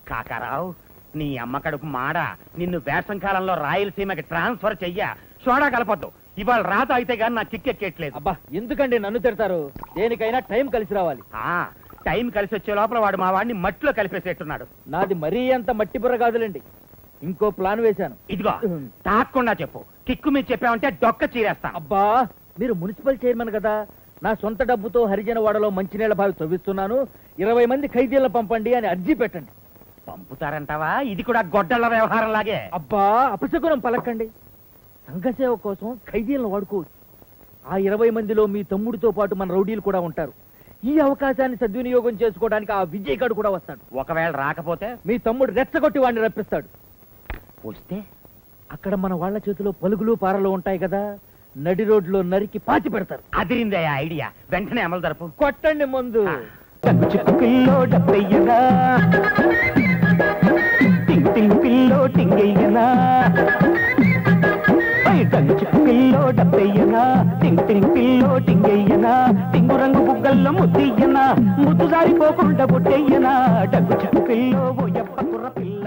కాకారావు నీ అమ్మ కడుపు మాడ నిన్ను వేసం కాలంలో రాయలసీమకి ట్రాన్స్ఫర్ చెయ్య సోడా కలపొద్దు ఇవాళ రాత అయితే గాని నా కిక్కెక్కట్లేదు అబ్బా ఎందుకండి నన్ను తిడతారు దేనికైనా టైం కలిసి రావాలి ఆ టైం కలిసి వచ్చే లోపల వాడు మా వాడిని మట్టిలో కలిపేసేట్టున్నాడు నాది మరీ అంత మట్టి బుర్ర కాదులేండి ఇంకో ప్లాన్ వేశాను ఇదిగో తాకుండా చెప్పు కిక్కు మీద చెప్పావంటే డొక్క చీరేస్తాను అబ్బా మీరు మున్సిపల్ చైర్మన్ కదా నా సొంత డబ్బుతో హరిజనవాడలో మంచినీళ్ల బావి తవ్విస్తున్నాను ఇరవై మంది ఖైదీలను పంపండి అని అర్జీ పెట్టండి పంపుతారంటావా ఇది కూడా గొడ్డళ్ళ వ్యవహారం లాగే అబ్బా అపశకునం పలకండి సంఘసేవ కోసం ఖైదీలను వాడుకోవచ్చు ఆ ఇరవై మందిలో మీ తమ్ముడితో పాటు మన రౌడీలు కూడా ఉంటారు ఈ అవకాశాన్ని సద్వినియోగం చేసుకోవడానికి ఆ విజయ్ గారు కూడా వస్తాడు ఒకవేళ రాకపోతే మీ తమ్ముడు రెచ్చగొట్టి వాడిని రప్పిస్తాడు వస్తే అక్కడ మన వాళ్ళ చేతిలో పలుగులు పారలు ఉంటాయి కదా నడి రోడ్లో నరికి పాతి పెడతారు అదిరిందే ఆ ఐడియా వెంటనే అమలు జరుపు కొట్టండి ముందు పిల్లో డబ్బయ్యనా టింగ్ టింగ్ పిల్లో టింగయ్యనా పిల్లో డబ్బయ్యనా టింగ్ టింగ్ పిల్లో టింగయ్యనా టింగు రంగు బుగ్గల్లో ముద్దయ్యనా ముద్దు జారిపోకుండా బుట్టయ్యనా డగ్గు చెక్కు పిల్లో ఓ యప్ప కుర్ర పిల్ల